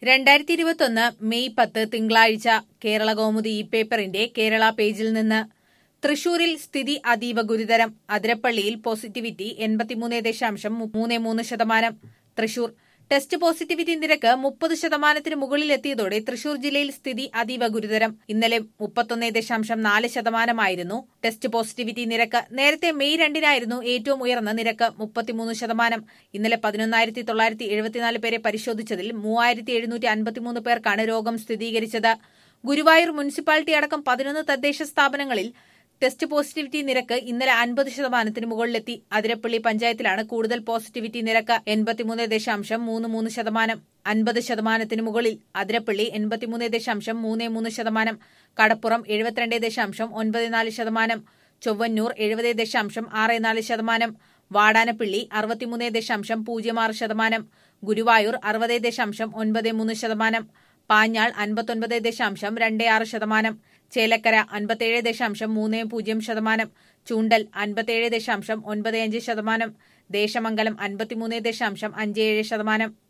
രണ്ടായിരത്തി ഇരുപത്തൊന്ന് മെയ് പത്ത് തിങ്കളാഴ്ച കേരള കൗമുദി ഈ പേപ്പറിന്റെ കേരള പേജിൽ നിന്ന് തൃശൂരിൽ സ്ഥിതി അതീവ ഗുരുതരം അതിരപ്പള്ളിയിൽ പോസിറ്റിവിറ്റി എൺപത്തിമൂന്ന് ദശാംശം മൂന്ന് മൂന്ന് ശതമാനം തൃശൂർ ടെസ്റ്റ് പോസിറ്റിവിറ്റി നിരക്ക് മുപ്പത് ശതമാനത്തിന് മുകളിലെത്തിയതോടെ തൃശൂർ ജില്ലയിൽ സ്ഥിതി അതീവ ഗുരുതരം ഇന്നലെ മുപ്പത്തൊന്ന് ദശാംശം നാല് ശതമാനമായിരുന്നു ടെസ്റ്റ് പോസിറ്റിവിറ്റി നിരക്ക് നേരത്തെ മെയ് രണ്ടിനായിരുന്നു ഏറ്റവും ഉയർന്ന നിരക്ക് മുപ്പത്തിമൂന്ന് ശതമാനം ഇന്നലെ പതിനൊന്നായിരത്തി തൊള്ളായിരത്തി എഴുപത്തിനാല് പേരെ പരിശോധിച്ചതിൽ മൂവായിരത്തി എഴുന്നൂറ്റി അൻപത്തിമൂന്ന് പേർക്കാണ് രോഗം സ്ഥിരീകരിച്ചത് ഗുരുവായൂർ മുനിസിപ്പാലിറ്റി അടക്കം പതിനൊന്ന് തദ്ദേശ സ്ഥാപനങ്ങളിൽ ടെസ്റ്റ് പോസിറ്റിവിറ്റി നിരക്ക് ഇന്നലെ അൻപത് ശതമാനത്തിന് മുകളിലെത്തി അതിരപ്പള്ളി പഞ്ചായത്തിലാണ് കൂടുതൽ പോസിറ്റിവിറ്റി നിരക്ക് എൺപത്തിമൂന്ന് ദശാംശം മൂന്ന് മൂന്ന് ശതമാനം അൻപത് ശതമാനത്തിന് മുകളിൽ അതിരപ്പള്ളി എൺപത്തിമൂന്ന് ദശാംശം മൂന്ന് മൂന്ന് ശതമാനം കടപ്പുറം എഴുപത്തിരണ്ട് ദശാംശം ഒൻപത് നാല് ശതമാനം ചൊവ്വന്നൂർ എഴുപത് ദശാംശം ആറ് നാല് ശതമാനം വാടാനപ്പള്ളി അറുപത്തിമൂന്ന് ദശാംശം പൂജ്യം ആറ് ശതമാനം ഗുരുവായൂർ അറുപത് ദശാംശം ഒൻപത് മൂന്ന് ശതമാനം പാഞ്ഞാൾ അൻപത്തൊൻപത് ദശാംശം രണ്ട് ആറ് ശതമാനം ചേലക്കര അൻപത്തേഴ് ദശാംശം മൂന്ന് പൂജ്യം ശതമാനം ചൂണ്ടൽ അൻപത്തേഴ് ദശാംശം ഒൻപത് അഞ്ച് ശതമാനം ദേശമംഗലം അൻപത്തിമൂന്ന് ദശാംശം അഞ്ച് ഏഴ് ശതമാനം